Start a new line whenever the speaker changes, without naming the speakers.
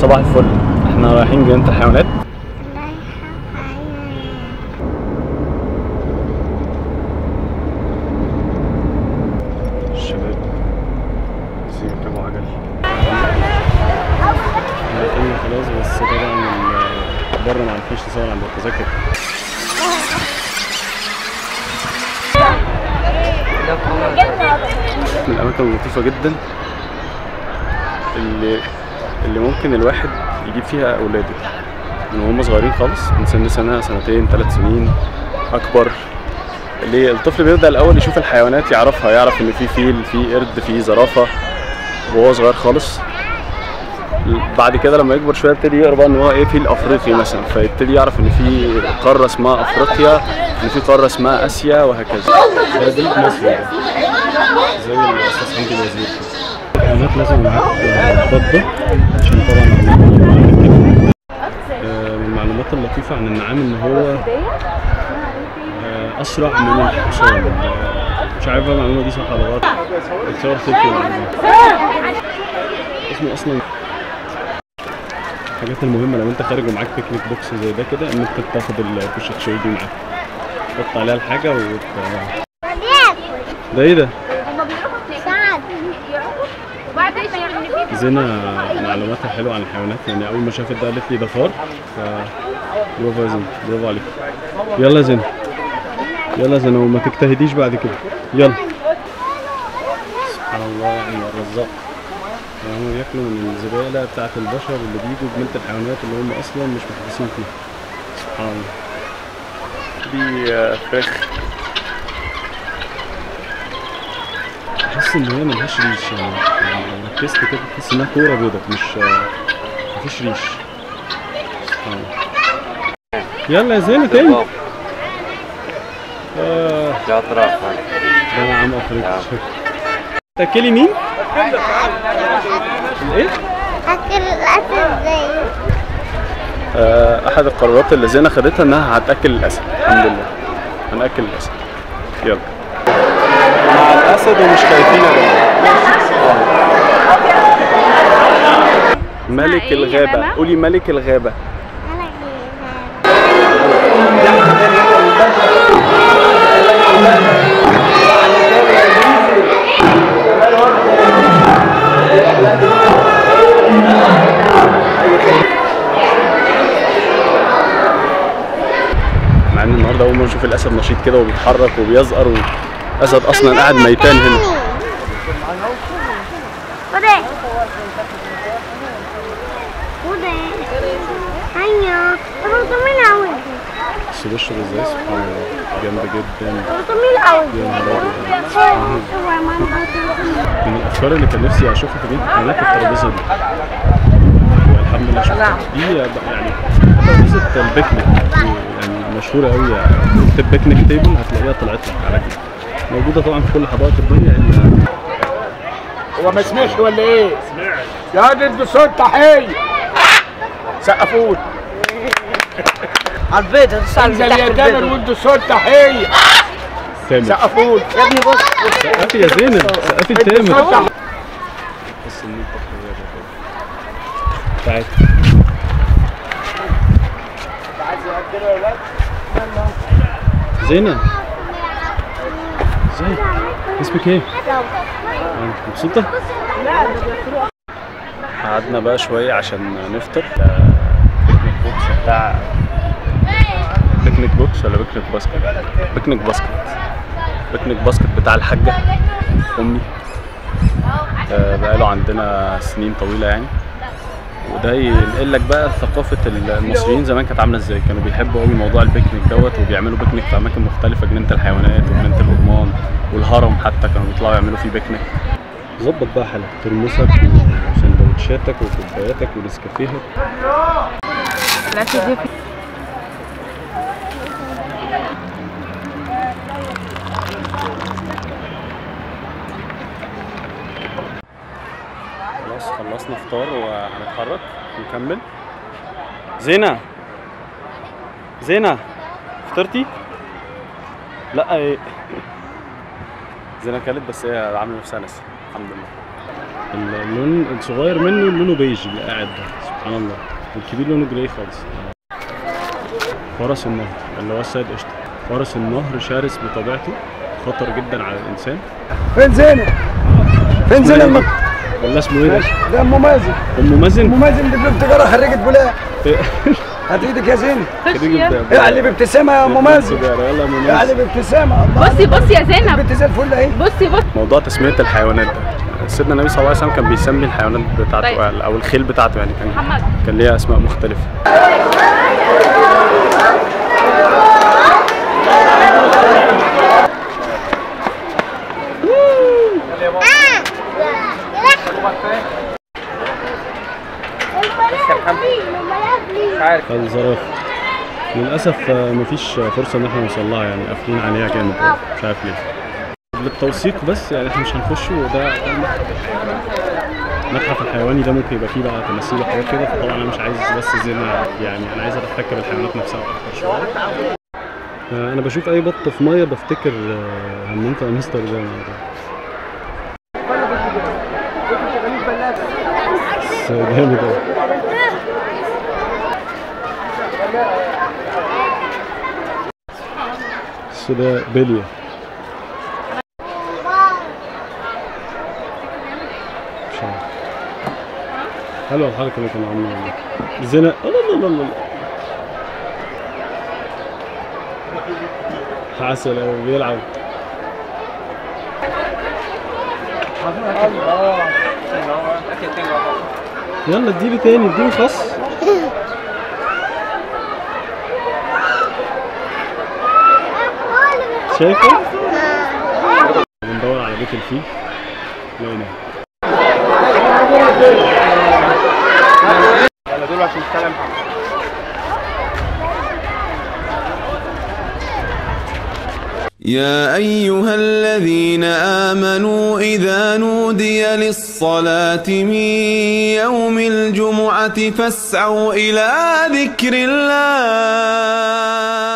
صباح الفل احنا رايحين جنينة الحيوانات الشباب عايزين يركبوا عجل رايحين خلاص بس طبعا ال- بره ما عرفناش نصور عند التذاكر من الأماكن اللطيفة جدا اللي اللي ممكن الواحد يجيب فيها أولاده من وهم صغيرين خالص من سن سنة سنتين ثلاث سنين أكبر اللي الطفل بيبدأ الأول يشوف الحيوانات يعرفها يعرف إن في فيل في قرد في زرافة وهو صغير خالص بعد كده لما يكبر شويه يبتدي يقرا بقى ان هو ايه فيل افريقي مثلا فيبتدي يعرف ان في قاره اسمها افريقيا ان في قاره اسمها اسيا وهكذا دي مصر يعني. زي الاستاذ حمدي الوزير كده الحيوانات لازم معاك ضده عشان طبعا آه، من المعلومات اللطيفه عن النعام ان هو آه، اسرع من الحصان آه، مش عارف بقى المعلومه دي صح ولا غلط اتصور سيلفي المعلومة. اسمه اصلا الحاجات المهمه لو انت خارج ومعاك بيكنيك بوكس زي ده كده ان انت تاخد الكشكشوي دي معاك تحط عليها الحاجه وت... ده ايه ده؟
وبعدين يعمل
زينة معلوماتها حلوة عن الحيوانات يعني أول ما شافت ده قالت لي ده فار ف برافو يا زينة برافو عليك يلا يا زينة يلا يا زينة وما تجتهديش بعد كده يلا سبحان الله يعني الرزاق يعني هم بياكلوا من الزبالة بتاعة البشر اللي بيجوا جنينة الحيوانات اللي هم أصلا مش محدثين فيها سبحان الله دي آه، فراخ تحس ان هي ملهاش ريش يعني يعني لو ركزت كده تحس انها كوره بيضة مش مفيش ريش سبحان الله يلا يا زينة تاني آه
شاطرة
ده نعم افريقيا تاكلي مين؟ ايه؟
اكل الاسد زي
آه احد القرارات اللي زينة خدتها انها هتاكل الاسد الحمد لله هناكل الاسد يلا مع الاسد ومش خايفين يا جماعه ملك
إيه يا
الغابة
ماما؟
قولي ملك الغابة
انا جايبها
مع ان النهارده اول مره اشوف الاسد نشيط كده وبيتحرك وبيزقر والاسد اصلا قاعد ميتان هنا
وده وده ايوه برضه مين عاوز
بس بيشرب ازاي سبحان الله جامد جدا
برضه مين عاوز
يا نهار ابيض من الافكار اللي كان نفسي اشوفها في بيت الحيوانات الترابيزه دي والحمد لله شفتها دي يعني ترابيزه البيكنيك يعني مشهوره قوي يعني اكتب بيكنيك تيبل هتلاقيها طلعت لك على كده موجوده طبعا في كل حدائق الدنيا الا
هو ما سمعش ولا ايه؟ سمعت يا دي صوت تحية سقفون
على البيض هتصعد
انزل
تحت
يا تامر
البيض
وادوا صوت تحية
سامر
سقفون
يا ابني بص
سقفي يا زينب سقفي
ادوا صوت
التامر
تحية
بس ان انت حلوة كده. تعالي زينة ازيك اسمك ايه؟ انت مبسوطة؟ قعدنا بقى شوية عشان نفطر بيكنيك بوكس بتاع بيكنيك بوكس ولا بيكنيك باسكت؟ بيكنيك باسكت بيكنيك باسكت بتاع الحاجة أمي آه، بقاله عندنا سنين طويلة يعني وده ينقل لك بقى ثقافة المصريين زمان كانت عاملة ازاي كانوا بيحبوا قوي موضوع البيكنيك دوت وبيعملوا بيكنيك في أماكن مختلفة جنينة الحيوانات وجنينة الأورمان والهرم حتى كانوا بيطلعوا يعملوا فيه بيكنيك ظبط بقى حالك ترمسك وسندوتشاتك وكوباياتك ونسكافيهك خلاص خلصنا فطار وهنتحرك نكمل زينة زينة فطرتي؟ لا ايه زينة كلت بس هي عاملة نفسها ناسية الحمد لله اللون الصغير منه لونه بيج اللي قاعد ده سبحان الله الكبير لونه جراي خالص فرس النهر اللي هو السيد قشطة فرس النهر شرس بطبيعته خطر جدا على الانسان
فين زينب؟ فين زينب المك...
ولا اسمه ايه ده؟
ده ام مازن
ام مازن
ام مازن دي بتجاره خريجه بولاق هات ايدك يا زينب
خريجة
اعلي بابتسامه يا ام مازن
سيجارة. يلا يا أم
اعلي
مازن
بابتسامه الله
بصي بصي يا زينب
البنت زي الفل اهي
بصي بصي
موضوع تسمية الحيوانات ده سيدنا النبي صلى الله عليه وسلم كان بيسمي الحيوانات بتاعته
طيب.
او الخيل بتاعته يعني كان
محمد.
كان ليها اسماء مختلفة فالزرافة للأسف آه، مفيش فرصة إن احنا نوصل لها يعني قافلين عليها جامد أوي، مش عارف ليه للتوثيق بس يعني احنا مش هنخش وده ده المتحف الحيواني ده ممكن يبقى فيه بقى تماثيل وحاجات كده فطبعا انا مش عايز بس زينة يعني انا عايز اتحكى بالحيوانات نفسها اكتر شويه آه، انا بشوف اي بط في ميه بفتكر آه، همنت امستردام بس جامد أوي بس ده بلية مش عارف حلوة الحركة اللي كانوا عاملينها دي. زنا الله الله الله الله عسل أوي بيلعب يلا اديله تاني اديله خص شايفه؟ بندور على بيت الفيل لقيناه
يا ايها الذين امنوا اذا نودي للصلاه من يوم الجمعه فاسعوا الى ذكر الله